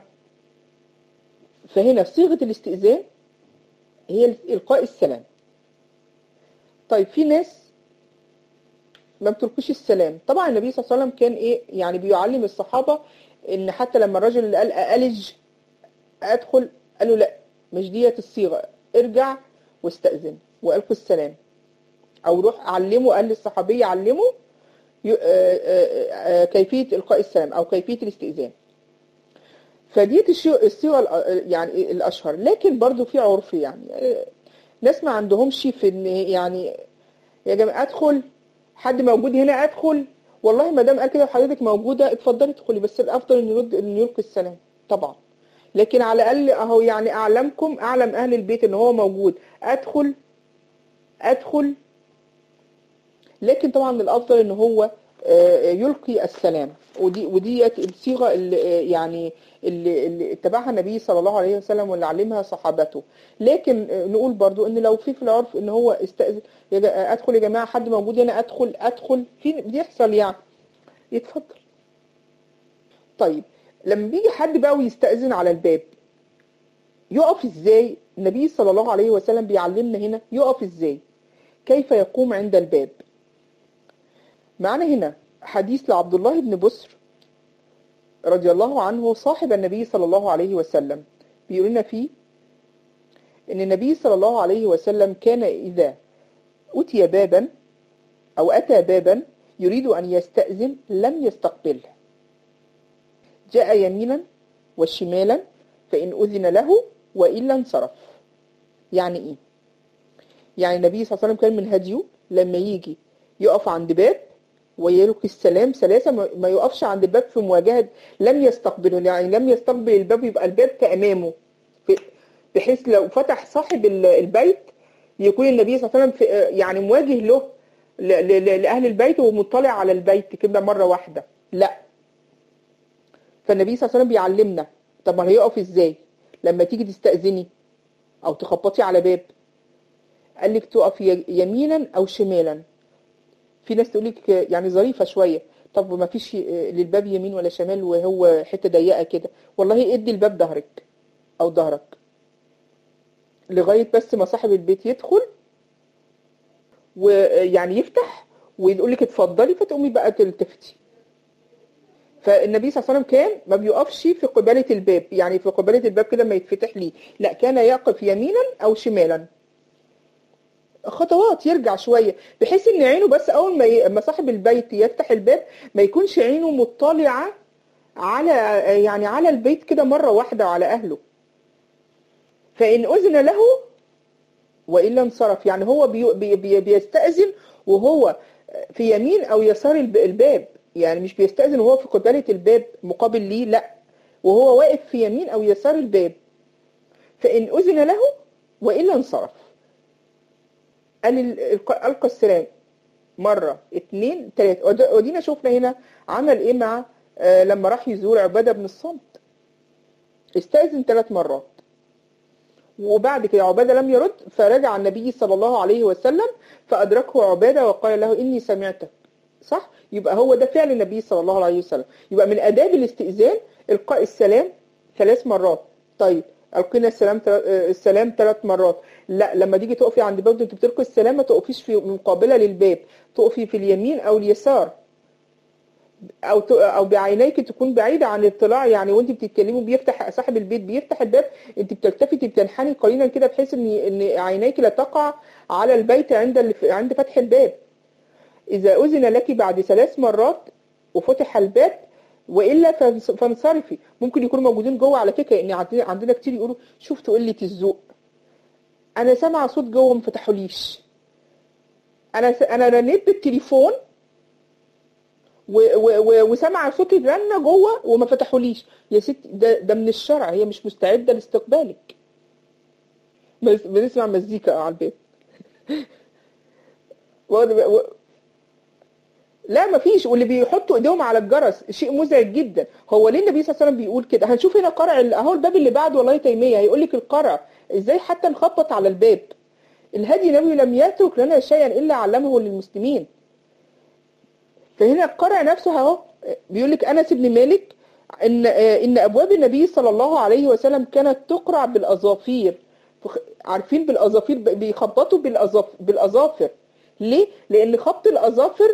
فهنا صيغة الاستئذان هي إلقاء السلام طيب في ناس ما بتلقيش السلام طبعا النبي صلى الله عليه وسلم كان ايه يعني بيعلم الصحابة ان حتى لما الرجل اللي قال ألج ادخل قالوا لا مش ديت الصيغة ارجع واستأذن والقوا السلام او روح علمه قال للصحابي علمه ي- آه، آه، آه، كيفية القاء السلام او كيفية الاستئذان فديت الشي- الصيغة الأ- يعني الاشهر لكن برضو في عرف يعني آه، ناس ما عندهمش في ان يعني يا جماعة ادخل حد موجود هنا ادخل والله ما دام قال كده وحضرتك موجوده اتفضلي ادخلي بس الافضل ان يرد ان يلقي السلام طبعا لكن على الاقل اهو يعني اعلمكم اعلم اهل البيت ان هو موجود ادخل ادخل لكن طبعا الافضل ان هو آه، يلقي السلام ودي ودي الصيغه اللي آه، يعني اللي, اللي اتبعها النبي صلى الله عليه وسلم واللي علمها صحابته لكن آه، نقول برضو ان لو في في العرف ان هو استأذن يا جا- ادخل يا جماعه حد موجود هنا ادخل ادخل في بيحصل يعني يتفضل طيب لما بيجي حد بقى ويستأذن على الباب يقف ازاي النبي صلى الله عليه وسلم بيعلمنا هنا يقف ازاي كيف يقوم عند الباب معنا هنا حديث لعبد الله بن بسر رضي الله عنه صاحب النبي صلى الله عليه وسلم بيقول لنا فيه ان النبي صلى الله عليه وسلم كان اذا اتي بابا او اتى بابا يريد ان يستأذن لم يستقبله جاء يمينا وشمالا فإن أذن له وإلا انصرف يعني إيه؟ يعني النبي صلى الله عليه وسلم كان من هديه لما يجي يقف عند باب ويلقي السلام سلاسة ما يقفش عند الباب في مواجهة لم يستقبله يعني لم يستقبل الباب يبقى الباب كأمامه بحيث لو فتح صاحب البيت يكون النبي صلى الله عليه وسلم يعني مواجه له لأهل البيت ومطلع على البيت كده مرة واحدة لا فالنبي صلى الله عليه وسلم بيعلمنا طب ما هيقف ازاي لما تيجي تستأذني او تخبطي على باب قال لك تقف يمينا او شمالا في ناس تقول لك يعني ظريفه شويه طب ما فيش للباب يمين ولا شمال وهو حته ضيقه كده والله ادي الباب ظهرك او ظهرك لغايه بس ما صاحب البيت يدخل ويعني يفتح ويقول لك اتفضلي فتقومي بقى تلتفتي فالنبي صلى الله عليه وسلم كان ما بيقفش في قبالة الباب يعني في قبالة الباب كده ما يتفتح ليه لا كان يقف يمينا او شمالا خطوات يرجع شوية بحيث ان عينه بس اول ما ي... ما صاحب البيت يفتح الباب ما يكونش عينه مطلعة على يعني على البيت كده مرة واحدة على اهله فان اذن له والا انصرف يعني هو بي... بي... بي... بيستأذن وهو في يمين او يسار الباب يعني مش بيستأذن وهو في قبالة الباب مقابل ليه لا وهو واقف في يمين أو يسار الباب فإن أذن له وإلا انصرف قال ألقى السلام مرة اتنين تلاتة ودينا شوفنا هنا عمل إيه مع آه لما راح يزور عبادة بن الصمت استأذن ثلاث مرات وبعد كده عبادة لم يرد فرجع النبي صلى الله عليه وسلم فأدركه عبادة وقال له إني سمعتك صح يبقى هو ده فعل النبي صلى الله عليه وسلم يبقى من آداب الاستئذان إلقاء السلام ثلاث مرات طيب ألقينا السلام السلام ثلاث مرات لا لما تيجي تقفي عند باب انت بتلقي السلام ما تقفيش في مقابله للباب تقفي في اليمين او اليسار او او بعينيك تكون بعيده عن الاطلاع يعني وانت بتتكلمي بيفتح صاحب البيت بيفتح الباب انت بتلتفتي بتنحني قليلا كده بحيث ان ان عينيك لا تقع على البيت عند عند فتح الباب إذا أذن لك بعد ثلاث مرات وفتح الباب وإلا فانصرفي ممكن يكونوا موجودين جوه على فكرة إن عندنا كتير يقولوا شفت قلة الذوق أنا سامعة صوت جوه ما فتحوليش أنا س... أنا رنيت بالتليفون و... و... وسامعة صوت الرنة جوه وما فتحوليش يا ستي ده ده من الشرع هي مش مستعدة لاستقبالك بنسمع مزيكا على الباب و... لا مفيش واللي بيحطوا ايديهم على الجرس شيء مزعج جدا هو ليه النبي صلى الله عليه وسلم بيقول كده هنشوف هنا قرع اهو الباب اللي بعده والله تيميه هيقول لك القرع ازاي حتى نخبط على الباب الهدي النبي لم يترك لنا شيئا الا علمه للمسلمين فهنا القرع نفسه اهو بيقول لك انس بن مالك ان ان ابواب النبي صلى الله عليه وسلم كانت تقرع بالاظافير عارفين بالاظافير بيخبطوا بالاظافر بالاظافر ليه لان خبط الاظافر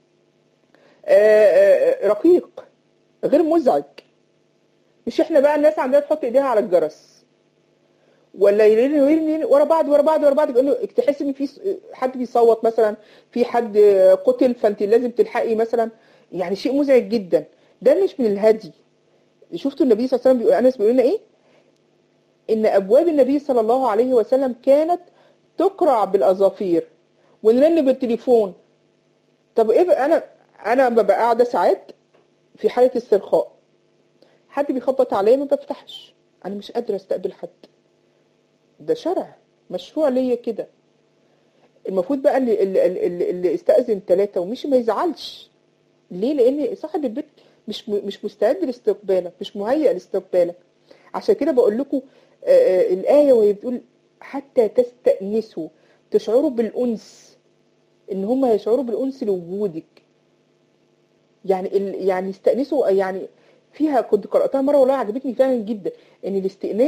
رقيق غير مزعج مش احنا بقى الناس عندنا تحط ايديها على الجرس ولا يرن يرن ورا بعض ورا بعض ورا بعض كانه تحس ان في حد بيصوت مثلا في حد قتل فانت لازم تلحقي مثلا يعني شيء مزعج جدا ده مش من الهدي شفتوا النبي صلى الله عليه وسلم بيقول انس بيقول لنا ايه ان ابواب النبي صلى الله عليه وسلم كانت تقرع بالاظافير ونرن بالتليفون طب ايه انا انا ببقى قاعده ساعات في حاله استرخاء حد بيخبط عليا ما بفتحش انا مش قادره استقبل حد ده شرع مشروع ليا كده المفروض بقى اللي, اللي, اللي استأذن ثلاثة ومشي ما يزعلش ليه لان صاحب البيت مش مش مستعد لاستقبالك مش مهيئ لاستقبالك عشان كده بقول لكم الآية وهي بتقول حتى تستأنسوا تشعروا بالأنس إن هم يشعروا بالأنس لوجودك يعني ال... يعني استأنسوا يعني فيها كنت قرأتها مرة والله عجبتني فعلا جدا إن الاستئناس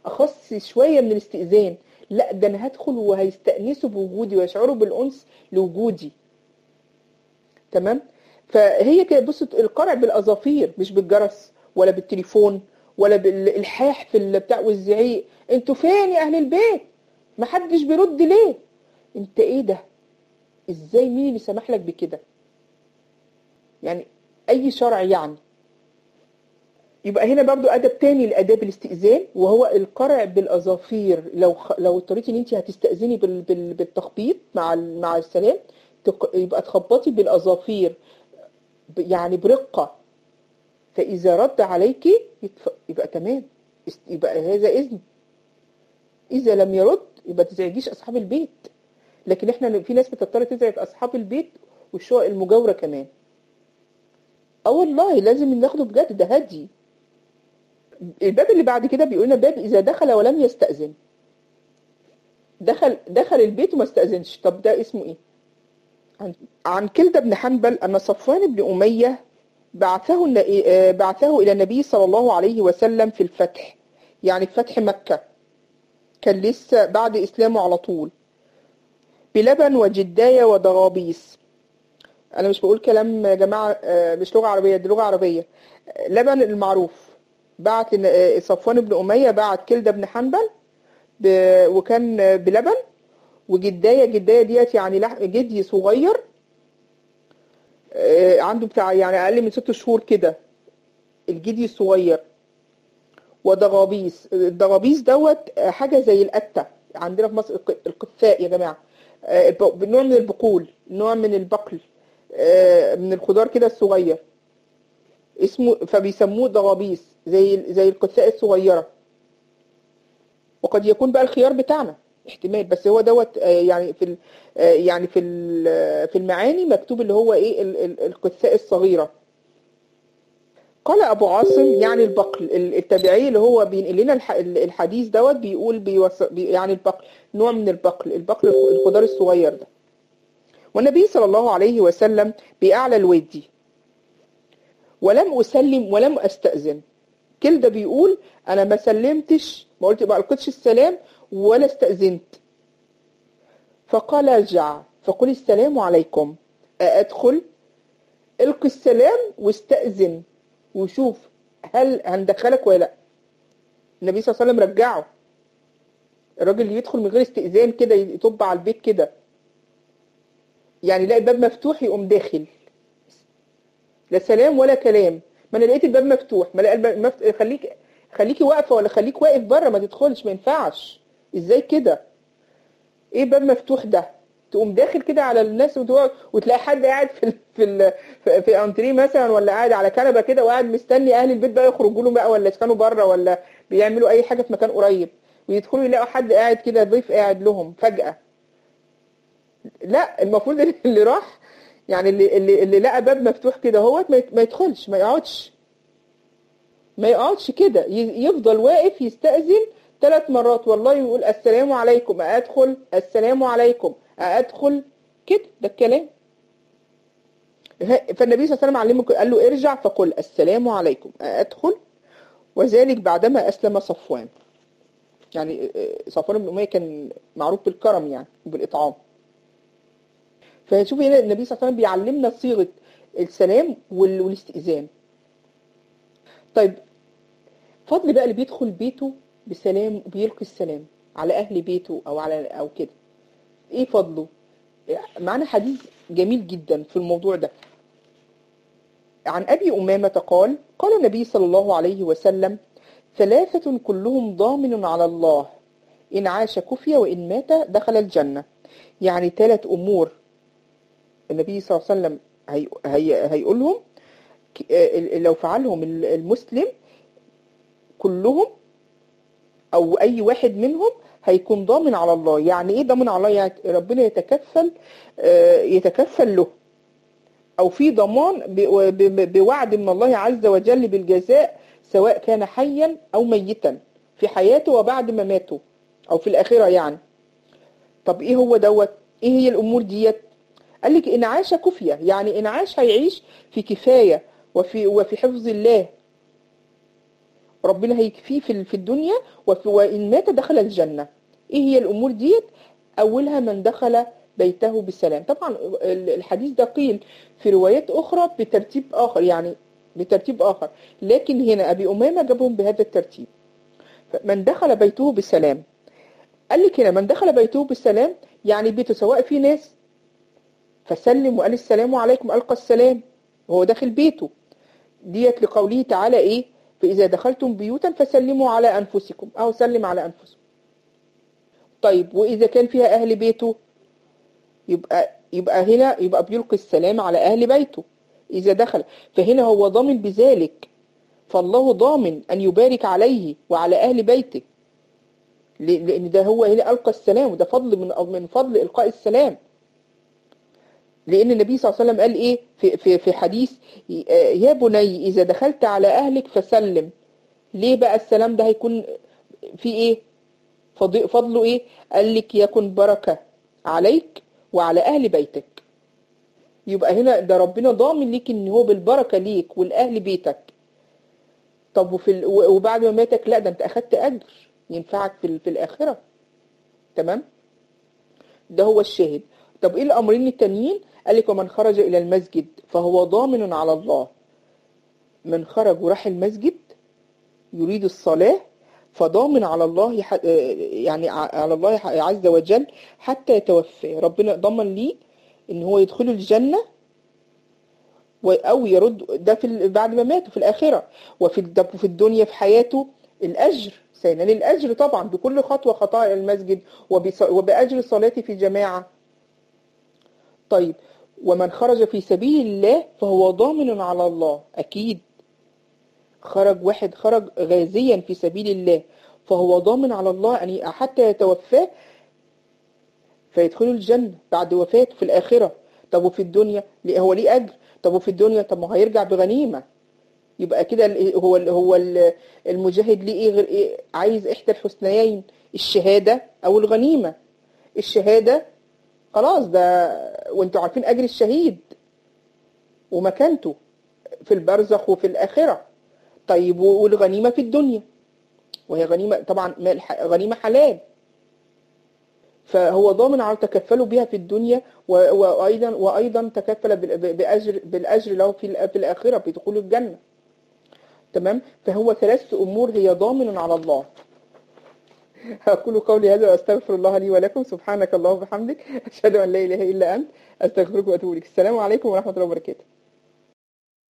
اخص شويه من الاستئذان لا ده انا هدخل وهيستأنسوا بوجودي ويشعروا بالانس لوجودي تمام فهي كده بصوا القرع بالاظافير مش بالجرس ولا بالتليفون ولا بالالحاح في البتاع والزعيق انتوا فين يا اهل البيت محدش بيرد ليه انت ايه ده ازاي مين اللي سمح لك بكده يعني اي شرع يعني يبقى هنا برضو ادب تاني لاداب الاستئذان وهو القرع بالاظافير لو خ... لو اضطريتي ان انت هتستاذني بال... بال... بالتخبيط مع ال... مع السلام تق... يبقى تخبطي بالاظافير ب... يعني برقه فاذا رد عليك يتف... يبقى تمام است... يبقى هذا اذن اذا لم يرد يبقى تزعجيش اصحاب البيت لكن احنا في ناس بتضطر تزعج اصحاب البيت والشقق المجاوره كمان اه والله لازم ناخده بجد ده هدي الباب اللي بعد كده بيقول لنا باب اذا دخل ولم يستأذن دخل دخل البيت وما استأذنش طب ده اسمه ايه عن, عن كلدة بن حنبل ان صفوان بن امية بعثه بعثه الى النبي صلى الله عليه وسلم في الفتح يعني في فتح مكة كان لسه بعد اسلامه على طول بلبن وجداية وضغابيس انا مش بقول كلام يا جماعة مش لغة عربية دي لغة عربية لبن المعروف بعت صفوان بن أمية بعت كلدة بن حنبل ب... وكان بلبن وجداية جداية ديت يعني لح... جدي صغير عنده بتاع يعني أقل من ست شهور كده الجدي الصغير ودغابيس الدغابيس دوت حاجة زي القتة عندنا في مصر القثاء يا جماعة نوع من البقول نوع من البقل من الخضار كده الصغير اسمه فبيسموه ضغابيس زي زي القثاء الصغيره وقد يكون بقى الخيار بتاعنا احتمال بس هو دوت يعني في يعني في في المعاني مكتوب اللي هو ايه القثاء الصغيره قال ابو عاصم يعني البقل التابعي اللي هو بينقل لنا الحديث دوت بيقول بيوص... يعني البقل نوع من البقل البقل الخضار الصغير ده والنبي صلى الله عليه وسلم بأعلى الوادي ولم أسلم ولم أستأذن كلده بيقول أنا ما سلمتش ما قلت ما ألقيتش السلام ولا استأذنت فقال ارجع فقل السلام عليكم أدخل القي السلام واستأذن وشوف هل هندخلك ولا لا النبي صلى الله عليه وسلم رجعه الراجل اللي يدخل من غير استئذان كده يطب على البيت كده يعني يلاقي الباب مفتوح يقوم داخل لا سلام ولا كلام ما انا لقيت الباب مفتوح ما لقى الباب مفت... خليك خليكي واقفه ولا خليك واقف بره ما تدخلش ما ينفعش ازاي كده ايه باب مفتوح ده تقوم داخل كده على الناس وتقعد وتلاقي حد قاعد في ال في ال في, في انتريه مثلا ولا قاعد على كنبه كده وقاعد مستني اهل البيت بقى يخرجوا له بقى ولا كانوا بره ولا بيعملوا اي حاجه في مكان قريب ويدخلوا يلاقوا حد قاعد كده ضيف قاعد لهم فجاه لا المفروض اللي راح يعني اللي اللي, اللي لقى باب مفتوح كده هو ما يدخلش ما يقعدش ما يقعدش كده يفضل واقف يستأذن ثلاث مرات والله يقول السلام عليكم أدخل السلام عليكم أدخل كده ده الكلام فالنبي صلى الله عليه وسلم علمه قال له ارجع فقل السلام عليكم أدخل وذلك بعدما أسلم صفوان يعني صفوان بن أمية كان معروف بالكرم يعني بالإطعام فشوف هنا النبي صلى الله عليه وسلم بيعلمنا صيغة السلام والاستئذان طيب فضل بقى اللي بيدخل بيته بسلام وبيلقي السلام على أهل بيته أو على أو كده إيه فضله؟ معنا حديث جميل جدا في الموضوع ده عن أبي أمامة قال قال النبي صلى الله عليه وسلم ثلاثة كلهم ضامن على الله إن عاش كفي وإن مات دخل الجنة يعني ثلاث أمور النبي صلى الله عليه وسلم هي هي هيقولهم لو فعلهم المسلم كلهم او اي واحد منهم هيكون ضامن على الله يعني ايه ضامن على الله يعني ربنا يتكفل يتكفل له او في ضمان بوعد من الله عز وجل بالجزاء سواء كان حيا او ميتا في حياته وبعد ما ماته او في الاخره يعني طب ايه هو دوت ايه هي الامور ديت قال لك إن عاش كفية يعني إن عاش هيعيش في كفاية وفي وفي حفظ الله ربنا هيكفيه في في الدنيا وفي وإن مات دخل الجنة إيه هي الأمور ديت أولها من دخل بيته بالسلام طبعا الحديث ده قيل في روايات أخرى بترتيب آخر يعني بترتيب آخر لكن هنا أبي أمامة جابهم بهذا الترتيب من دخل بيته بالسلام قال لك هنا من دخل بيته بالسلام يعني بيته سواء في ناس فسلم وقال السلام عليكم ألقى السلام وهو داخل بيته ديت لقوله تعالى إيه فإذا دخلتم بيوتا فسلموا على أنفسكم أو سلم على أنفسكم طيب وإذا كان فيها أهل بيته يبقى يبقى هنا يبقى بيلقي السلام على أهل بيته إذا دخل فهنا هو ضامن بذلك فالله ضامن أن يبارك عليه وعلى أهل بيته لأن ده هو هنا ألقى السلام وده فضل من من فضل إلقاء السلام لأن النبي صلى الله عليه وسلم قال إيه في, في, في حديث يا بني إذا دخلت على أهلك فسلم ليه بقى السلام ده هيكون في إيه فضله إيه قال لك يكن بركة عليك وعلى أهل بيتك يبقى هنا ده ربنا ضامن ليك ان هو بالبركة ليك والأهل بيتك طب وفي ال... وبعد ما ماتك لا ده انت أخدت أجر ينفعك في, ال... في الآخرة تمام ده هو الشاهد طب ايه الأمرين التانيين قال لك ومن خرج إلى المسجد فهو ضامن على الله من خرج وراح المسجد يريد الصلاة فضامن على الله يعني على الله عز وجل حتى يتوفى ربنا ضمن ليه ان هو يدخل الجنة او يرد ده في بعد ما مات في الاخرة وفي في الدنيا في حياته الاجر سينال الاجر طبعا بكل خطوة خطاء الى المسجد وباجر الصلاة في جماعة طيب ومن خرج في سبيل الله فهو ضامن على الله اكيد خرج واحد خرج غازيا في سبيل الله فهو ضامن على الله أن حتى يتوفاه فيدخل الجنة بعد وفاته في الآخرة طب وفي الدنيا هو ليه أجر طب وفي الدنيا طب ما هيرجع بغنيمة يبقى كده هو هو المجاهد ليه ايه غير ايه عايز احدى الحسنيين الشهادة او الغنيمة الشهادة خلاص ده وانتوا عارفين اجر الشهيد ومكانته في البرزخ وفي الآخرة طيب والغنيمة في الدنيا وهي غنيمة طبعا غنيمة حلال فهو ضامن على تكفله بها في الدنيا وأيضا وأيضا تكفل بأجر بالأجر له في في الآخرة بدخول الجنة تمام فهو ثلاث أمور هي ضامن على الله أقول قولي هذا وأستغفر الله لي ولكم سبحانك اللهم وبحمدك أشهد أن لا إله إلا أنت أستغفرك وأتوب إليك السلام عليكم ورحمة الله وبركاته